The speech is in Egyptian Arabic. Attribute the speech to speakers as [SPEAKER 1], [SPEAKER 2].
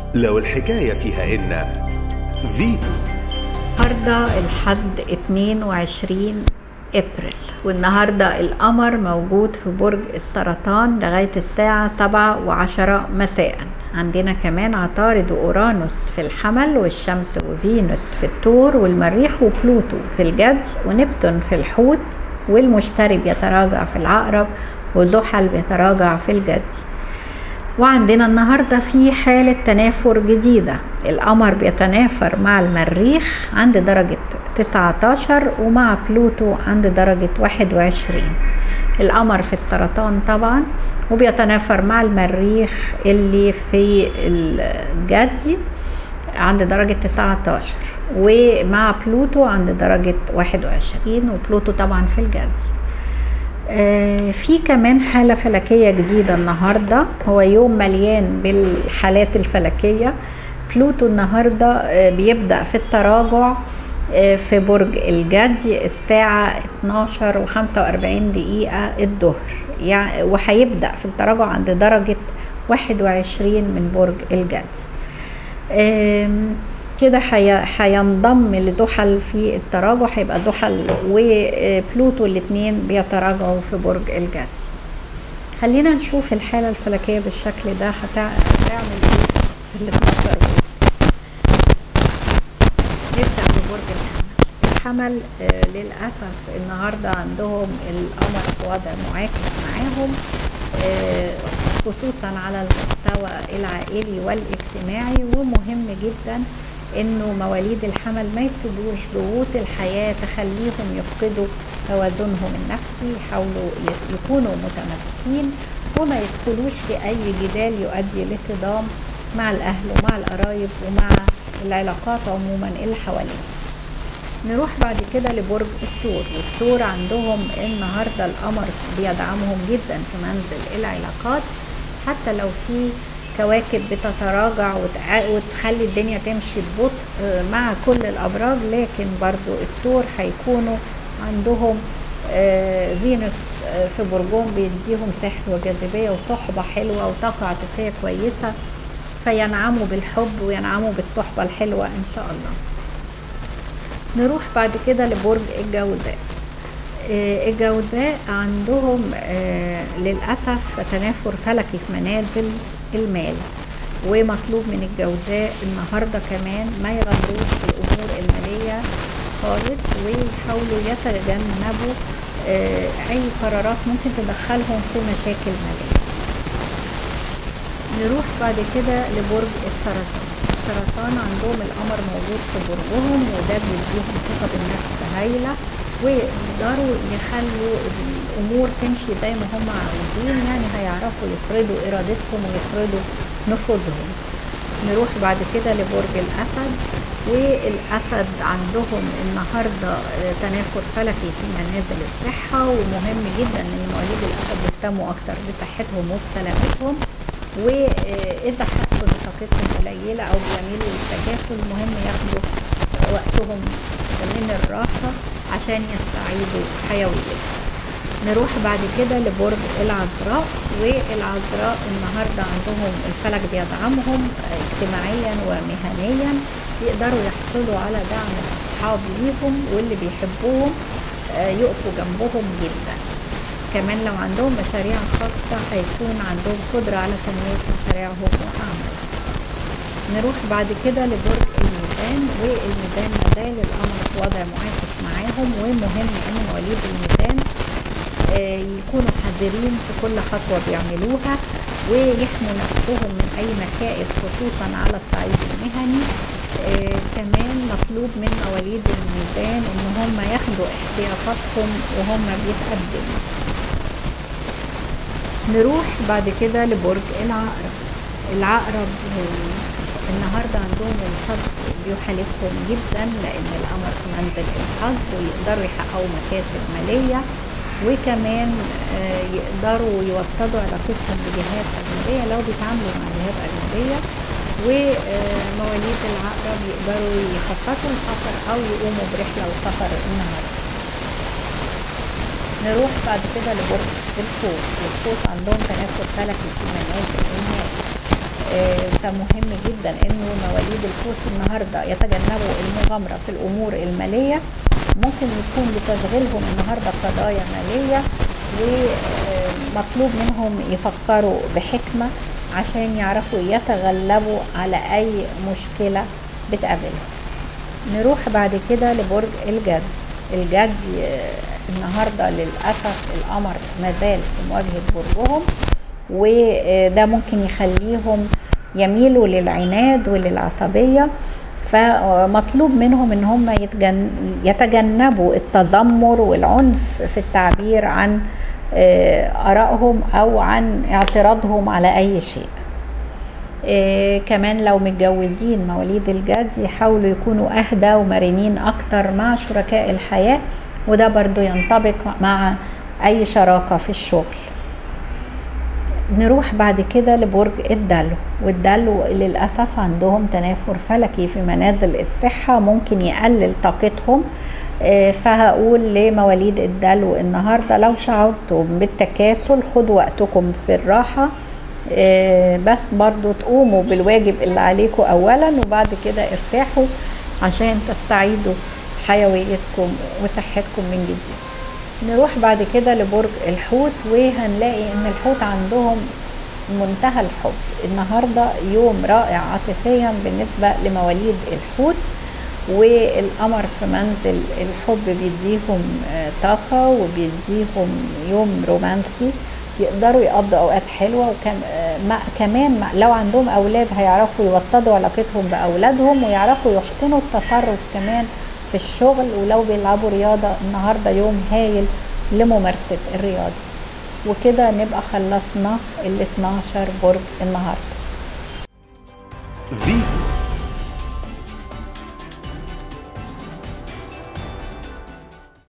[SPEAKER 1] لو الحكاية فيها إن فيتو
[SPEAKER 2] النهارده الحد 22 ابريل والنهارده القمر موجود في برج السرطان لغايه الساعه 7 وعشرة مساء عندنا كمان عطارد واورانوس في الحمل والشمس وفينوس في الثور والمريخ وبلوتو في الجدي ونبتون في الحوت والمشتري بيتراجع في العقرب وزحل بيتراجع في الجدي وعندنا النهاردة في حالة تنافر جديدة القمر بيتنافر مع المريخ عند درجة 19 ومع بلوتو عند درجة 21 القمر في السرطان طبعا وبيتنافر مع المريخ اللي في الجدي عند درجة 19 ومع بلوتو عند درجة 21 وبلوتو طبعا في الجدي آه، في كمان حالة فلكية جديدة النهاردة هو يوم مليان بالحالات الفلكية بلوتو النهاردة آه، بيبدأ في التراجع آه، في برج الجدي الساعة 12 و45 دقيقة الظهر يعني وهيبدأ في التراجع عند درجة 21 من برج الجدي آم، كده حي- هينضم لزحل في التراجع هيبقى زحل وبلوتو الاثنين بيتراجعوا في برج الجدي خلينا نشوف الحالة الفلكية بالشكل ده هتع- هتعمل ايه في ال 12 برج نبدأ ببرج الحمل الحمل آه، للأسف النهاردة عندهم القمر في وضع معاكس معاهم آه، خصوصا على المستوى العائلي والاجتماعي ومهم جدا انه مواليد الحمل ما يسيبوش ضغوط الحياة تخليهم يفقدوا توازنهم النفسي يحاولوا ي- يكونوا متماسكين وما يدخلوش في اي جدال يؤدي لصدام مع الاهل ومع القرايب ومع العلاقات عموما اللي حواليهم نروح بعد كده لبرج الثور والثور عندهم النهارده القمر بيدعمهم جدا في منزل العلاقات حتى لو في كواكب بتتراجع وتع- وتخلي الدنيا تمشي ببطء آه، مع كل الابراج لكن برضو الثور هيكونوا عندهم آه، فينوس آه، في برجهم بيديهم سحر وجاذبيه وصحبه حلوه وطاقه عاطفيه كويسه فينعموا بالحب وينعموا بالصحبه الحلوه ان شاء الله نروح بعد كده لبرج الجوزاء آه، الجوزاء عندهم آه، للأسف تنافر فلكي في منازل المال ومطلوب من الجوزاء النهاردة كمان ما يغامروش في الأمور المالية خالص ويحاولوا يتجنبوا آه، أي قرارات ممكن تدخلهم في مشاكل مالية نروح بعد كده لبرج السرطان السرطان عندهم القمر موجود في برجهم وده بيديهم ثقة بالنفس هايلة ويقدروا يخلوا الأمور تمشي زي ما هم عاوزين يعني هيعرفوا يفرضوا إرادتهم ويفرضوا نفوذهم نروح بعد كده لبرج الأسد والأسد عندهم النهاردة آه، تنافر فلكي في منازل الصحة ومهم جدا إن مواليد الأسد يهتموا أكتر بصحتهم وبسلامتهم واذا حسوا ان طاقتهم قليله او بيميلوا للتكاسل مهم ياخدوا وقتهم من الراحه عشان يستعيدوا حيويتهم نروح بعد كده لبرج العذراء والعذراء النهارده عندهم الفلك بيدعمهم اجتماعيا ومهنيا يقدروا يحصلوا على دعم الاصحاب ليهم واللي بيحبوهم آه، يقفوا جنبهم جدا كمان لو عندهم مشاريع خاصة هيكون عندهم قدرة على تنمية مشاريعهم وأعمالهم نروح بعد كده لبرج الميزان والميزان مازال القمر في وضع معاكس معاهم ومهم ان مواليد الميزان آه، يكونوا حذرين في كل خطوة بيعملوها ويحموا نفسهم من أي مكائد خصوصا على الصعيد المهني آه، كمان مطلوب من مواليد الميزان ان هم ياخدوا احتياطاتهم وهم بيتقدموا نروح بعد كده لبرج العقرب العقرب آه، النهارده عندهم الحظ بيحالفهم جدا لان القمر في منزل الحظ ويقدروا يحققوا مكاسب ماليه وكمان آه، يقدروا يوطدوا علاقتهم بجهات اجنبيه لو بيتعاملوا مع جهات اجنبيه ومواليد العقرب يقدروا يخططوا السفر او يقوموا برحله وسفر النهارده نروح بعد كده لبرج القوس والقوس عندهم تنافر فلكي في منازل المال آه، فمهم جدا انه مواليد القوس النهارده يتجنبوا المغامره في الامور الماليه ممكن يكون لتشغيلهم النهارده قضايا ماليه ومطلوب منهم يفكروا بحكمه عشان يعرفوا يتغلبوا على اي مشكله بتقابلهم نروح بعد كده لبرج الجد الجد آه، النهارده للاسف القمر مازال في مواجهه برجهم وده ممكن يخليهم يميلوا للعناد وللعصبيه فمطلوب منهم ان هم يتجن... يتجنبوا التذمر والعنف في التعبير عن آه، ارائهم او عن اعتراضهم على اي شيء إيه كمان لو متجوزين مواليد الجد يحاولوا يكونوا اهدى ومرنين اكتر مع شركاء الحياة وده برضو ينطبق مع اي شراكة في الشغل نروح بعد كده لبرج الدلو والدلو للأسف عندهم تنافر فلكي في منازل الصحة ممكن يقلل طاقتهم آه، فهقول لمواليد الدلو النهاردة لو شعرتم بالتكاسل خدوا وقتكم في الراحة آه، بس برضو تقوموا بالواجب اللي عليكم أولا وبعد كده ارتاحوا عشان تستعيدوا حيويتكم وصحتكم من جديد نروح بعد كده لبرج الحوت وهنلاقي ان الحوت عندهم منتهى الحب النهارده يوم رائع عاطفيا بالنسبه لمواليد الحوت والقمر في منزل الحب بيديهم آه، طاقة وبيديهم يوم رومانسي يقدروا يقضوا اوقات حلوه وكان آه، ما كمان ما- لو عندهم اولاد هيعرفوا يوطدوا علاقتهم باولادهم ويعرفوا يحسنوا التصرف كمان في الشغل ولو بيلعبوا رياضه النهارده يوم هايل لممارسه الرياضه وكده نبقى خلصنا ال 12 برج النهارده
[SPEAKER 1] فيتو